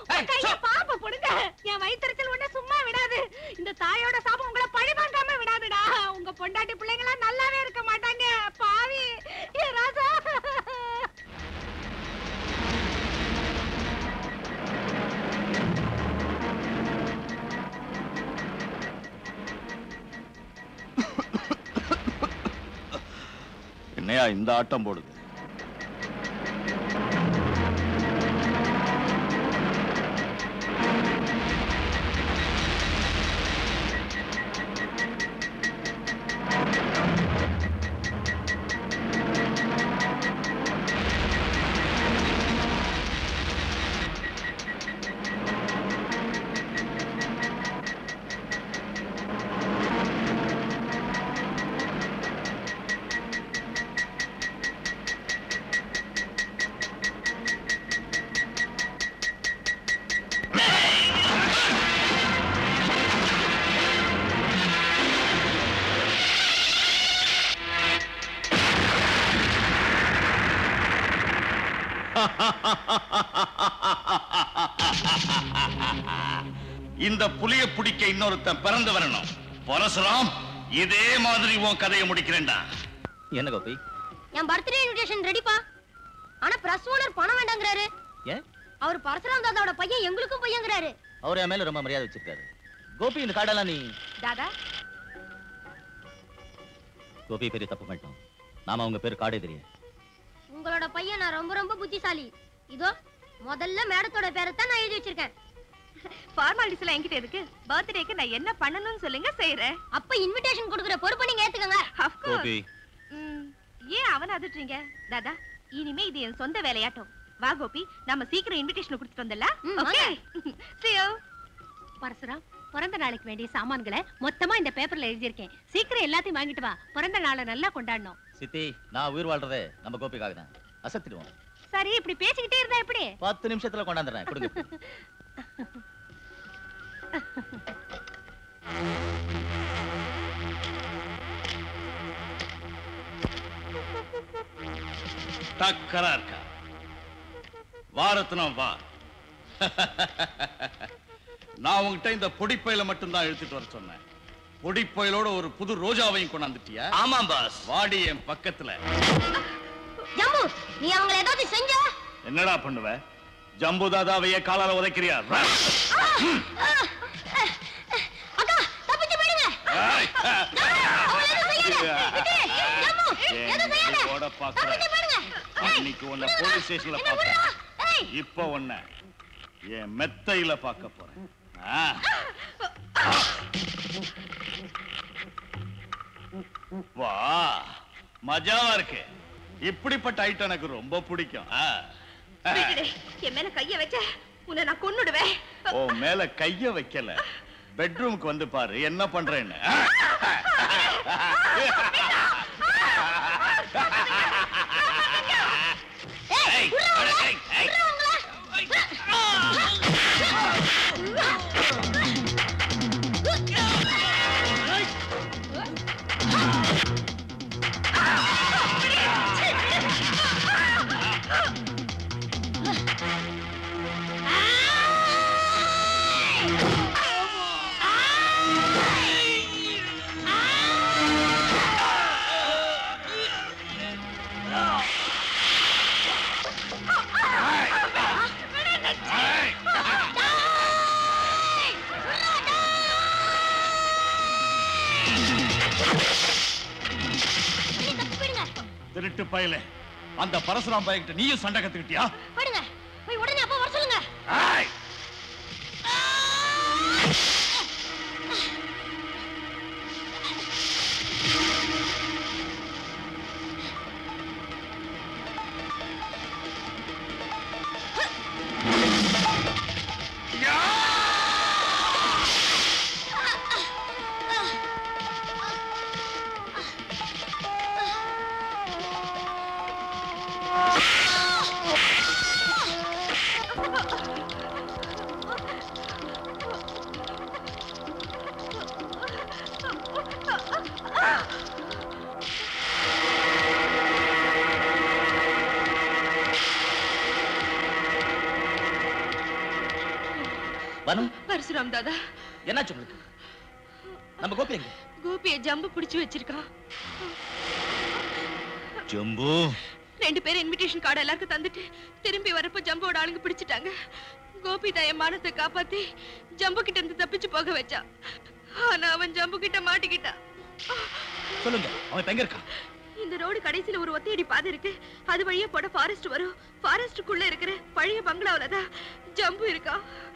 கைய பாப்ப போடுங்க என் வயிற்றுச்சல் உன்ன சும்மா விடாது இந்த தாயோட சாபம் உங்களை பழி வாங்காம விடாதுடா உங்க பொண்டாட்டி பிள்ளைங்களா நல்லாவே இருக்க மாட்டாங்க பாவி ஏ ராசா என்னையா இந்த ஆட்டம் போடுது இந்த புலிய பிடிக்க இன்னொருத்தன் பிறந்து வரணும் பரசுராம் இதே மாதிரி உன் கதையை முடிக்கிறேன்டா என்ன கோபி என் பர்த்டே இன்விடேஷன் ரெடிப்பா ஆனா பிரஸ் ஓனர் பணம் வேண்டாங்கிறாரு ஏன் அவர் பரசுராம் தாதாவோட பையன் எங்களுக்கும் பையங்கிறாரு அவர் என் மேல ரொம்ப மரியாதை வச்சிருக்காரு கோபி இந்த கார்டெல்லாம் நீ தாதா கோபி பெரிய தப்பு பண்ணிட்டோம் நாம அவங்க பேர் காடே தெரியும் உங்களோட பையன் நான் ரொம்ப ரொம்ப புத்திசாலி இதோ முதல்ல மேடத்தோட பேரை தான் நான் எழுதி வச்சிருக்கேன் ஃபார்மாலிட்டிஸ் எல்லாம் என்கிட்ட இருக்கு பர்த்டேக்கு நான் என்ன பண்ணணும்னு சொல்லுங்க செய்யறேன் அப்ப இன்விடேஷன் கொடுக்குற பொறுப்பை நீங்க ஏத்துக்கங்க கோபி ஏன் அவன அதிட்டுறீங்க தாதா இனிமே இது என் சொந்த வேலையாட்டம் வா கோபி நம்ம சீக்கிரம் இன்விடேஷன் கொடுத்துட்டு வந்துடலாம் ம், ஓகே see you பரசுராம் பிறந்த நாளைக்கு வேண்டிய சாமான்களை மொத்தமா இந்த பேப்பர்ல எழுதியிருக்கேன் சீக்கிரம் எல்லாத்தையும் வாங்கிட்டு வா பிறந்த நாளை நல்லா கொண்டாடணும் சித்தி நான் உயிர் வாழ்றதே நம்ம கோபிக்காக தான் அசத்திடுவோம் சரி இப்படி பேசிக்கிட்டே இருந்தா எப்படி பத்து நிமிஷத்துல கொண்டாந்துறேன் கொடுங்க டக்கரா இருக்கா வாரத்தினம் வா நான் உன்கிட்ட இந்த பொடிப்பையில மட்டும்தான் எடுத்துட்டு வர சொன்னேன் பொடிப்பையிலோட ஒரு புது ரோஜாவையும் கொண்டாந்துட்டியா ஆமாம் பாஸ் வாடி என் பக்கத்துல ஜம்பு நீ அவங்கள ஏதாவது செஞ்ச என்னடா பண்ணுவ ஜம்பு தாதாவையே காலால உதைக்கிறியா ரா. அக்கா தப்பிச்சு போயிடுங்க ஏய். அவங்கள எதுவும் செய்யாத. விட்டு, ஜம்பு, ஏன் எதுவும் செய்யாத. இப்படி ஓட பாக்குற? தப்பிச்சு போயிடுங்க. ஏய், இன்னைக்கு உன்னை விடுடா. போலீஸ் ஸ்டேஷன்ல என்ன விடுடா. பார்த்தேன் ஏய், இப்ப உன்னை என் மெத்தையில பார்க்க போறேன் ஆ. வா மஜாவா இருக்கு இப்படிப்பட்ட ஐட்டம் எனக்கு ரொம்ப பிடிக்கும் ஆ. விட்டுடு. என் மேல கைய வச்ச உன்னை நான் கொன்னுடுவேன் ஓ மேல கைய வைக்கல பெட்ரூமுக்கு வந்து பாரு என்ன பண்றேன்னு ஆ. ஏய், அட, ஏய், ஏய். நீ தப்பிச்சு போயிடுங்க. திருட்டு பயல அந்த பரசுராம் பையன்கிட்ட நீயும் சண்டை கத்துக்கிட்டியா போயிடுங்க. போய் உடனே அப்பா வர சொல்லுங்க ஏய்! ஆ பானு பரசுராம் தாதா என்னாச்சு உங்களுக்கு நம்ம கோபி எங்க கோபிய ஜம்பு பிடிச்சு வச்சிருக்கான் ஜம்பு ரெண்டு பேரும் இன்விடேஷன் கார்டு எல்லாருக்கும் தந்துட்டு திரும்பி வரப்ப ஜம்போட ஆளுங்க பிடிச்சிட்டாங்க கோபி தான் என் மானத்தை காப்பாத்தி ஜம்பு கிட்ட இருந்து தப்பிச்சு போக வச்சான் ஆனா அவன் ஜம்பு கிட்ட மாட்டிக்கிட்டான் சொல்லுங்க அவன் இப்ப எங்க இருக்கான் இந்த ரோடு கடைசியில ஒரு ஒத்தையடி பாதை இருக்கு அது வழியா போட ஃபாரஸ்ட் வரும் ஃபாரஸ்டுக்குள்ள இருக்கிற பழைய பங்களாவில தான் ஜம்பு இருக்கா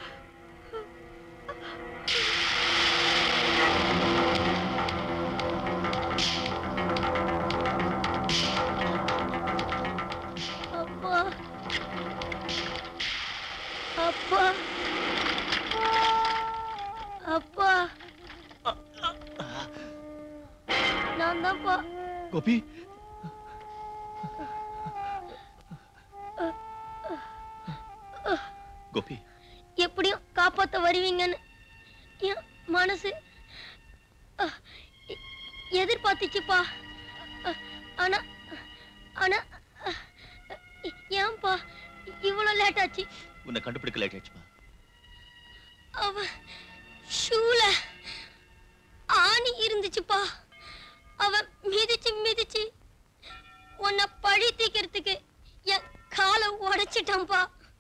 அப்பா அப்பா அப்பா நான் தான்ப்பா கோபி கோபி எப்படியும் காப்பாத்த வருவீங்கன்னு என் மனசு அஹ், எ- எதிர்பார்த்துச்சுப்பா அஹ், ஆனா ஆனா அஹ், எ- ஏன்பா இவ்வளவு லேட் ஆச்சு உன்னை கண்டுபிடிக்க லேட் ஆயிடுச்சுப்பா அவ ஷூல ஆணி இருந்துச்சுப்பா அவன் மிதிச்சு மிதிச்சு உன்னை பழி தீக்கிறதுக்கு என் காலை உடைச்சிட்டான்பா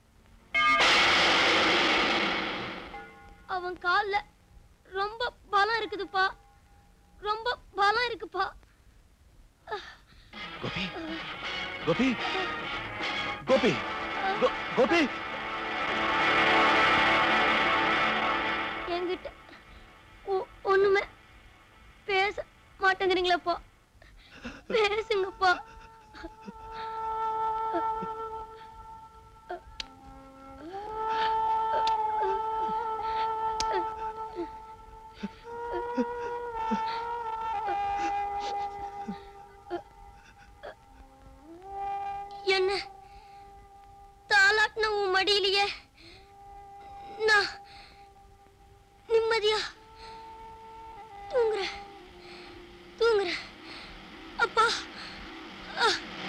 அவன் கால்ல ரொம்ப பலம் இருக்குதுப்பா ரொம்ப பலம் இருக்குப்பா கோபி கோபி கோபி கோ- கோபி என்கிட்ட ஒ- ஒண்ணுமே பேச மாட்டேங்கிறீங்களப்பா பேசுங்கப்பா என்ன தாலாட்டின உன் மடியிலேயே நான் நிம்மதியா தூங்குறேன் தூங்குறேன் அப்பா அ.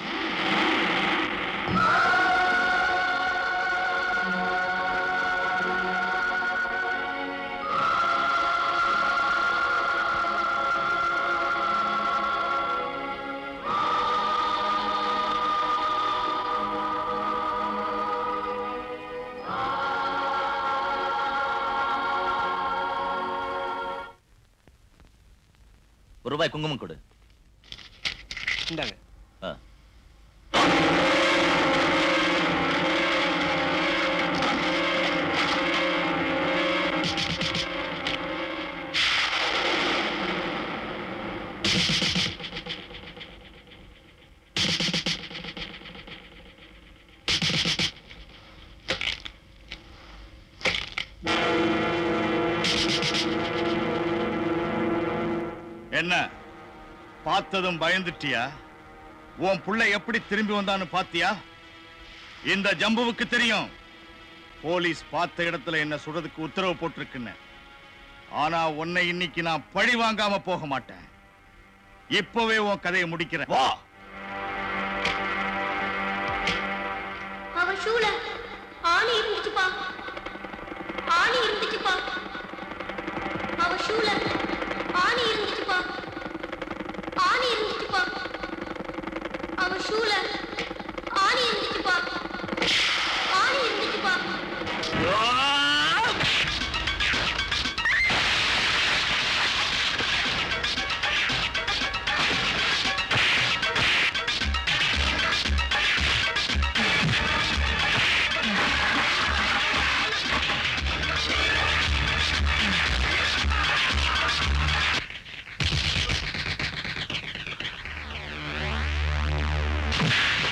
ஒரு ரூபாய் குங்குமம் கொடு இந்தாங்க ஆ. என்ன பார்த்ததும் பயந்துட்டியா உன் புள்ள எப்படி திரும்பி வந்தான்னு பாத்தியா இந்த ஜம்புவுக்கு தெரியும் போலீஸ் பார்த்த இடத்துல என்ன சுடுறதுக்கு உத்தரவு போட்டிருக்குன்னு ஆனா உன்னை இன்னைக்கு நான் பழி வாங்காம போக மாட்டேன் இப்பவே உன் கதையை முடிக்கிறேன் வா அவன் ஷூல ஆணி இருந்துச்சுப்பா ஆணி இருந்துச்சுப்பா அவன் ஷூல ஆணி இருந்துச்சுப்பா ஆணி இருந்துச்சுப்பா அவன் ஷூல ஆணி இருந்துச்சுப்பா ஆணி இருந்துச்சுப்பா ஆ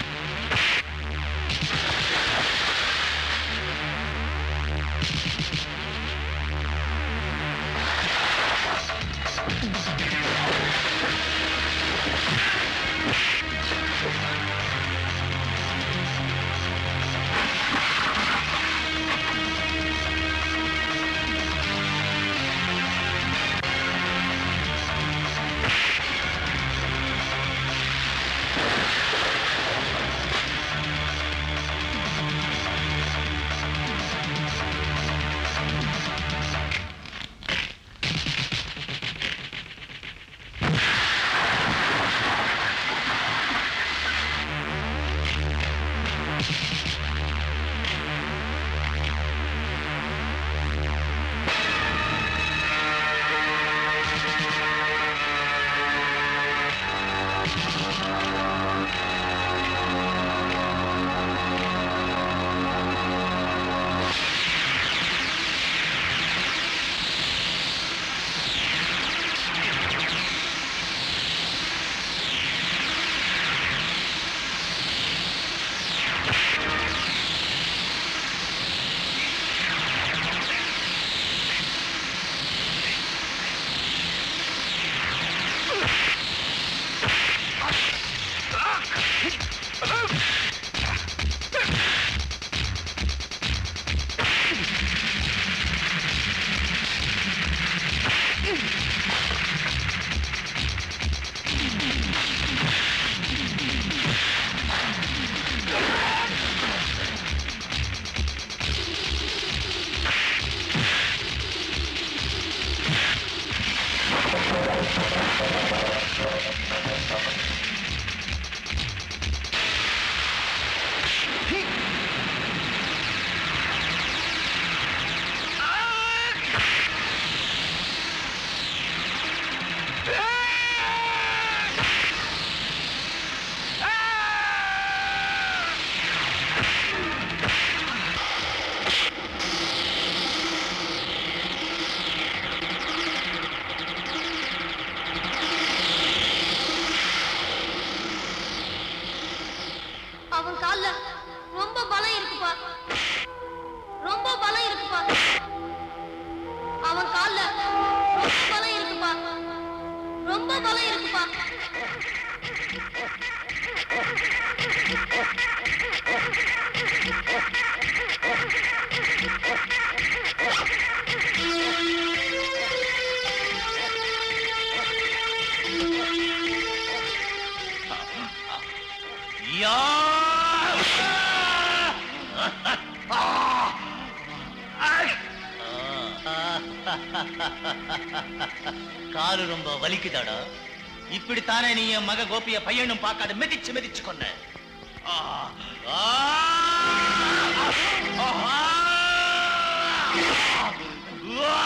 காலு ரொம்ப வலிக்குதாடா இப்படித்தானே நீ என் மக கோபிய பையனும் பார்க்காத மிதிச்சு மிதிச்சு கொன்ன ஆ, ஆ, ஆ, ஆ, ஆ.